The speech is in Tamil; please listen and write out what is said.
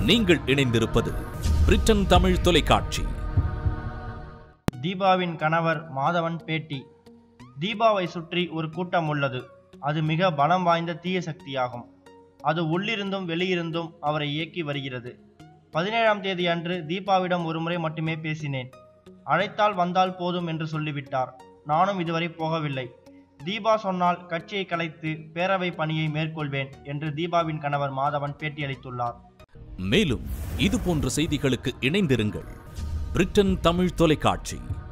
நீங்கள் இணைந்திருப்பது பிரிட்டன் தமிழ் தொலைக்காட்சி தீபாவின் கணவர் மாதவன் பேட்டி தீபாவை சுற்றி ஒரு கூட்டம் உள்ளது அது மிக பலம் வாய்ந்த தீய சக்தியாகும் அது உள்ளிருந்தும் வெளியிருந்தும் அவரை இயக்கி வருகிறது பதினேழாம் தேதி அன்று தீபாவிடம் ஒருமுறை மட்டுமே பேசினேன் அழைத்தால் வந்தால் போதும் என்று சொல்லிவிட்டார் நானும் இதுவரை போகவில்லை தீபா சொன்னால் கட்சியை கலைத்து பேரவை பணியை மேற்கொள்வேன் என்று தீபாவின் கணவர் மாதவன் பேட்டியளித்துள்ளார் மேலும் இது போன்ற செய்திகளுக்கு இணைந்திருங்கள் பிரிட்டன் தமிழ் தொலைக்காட்சி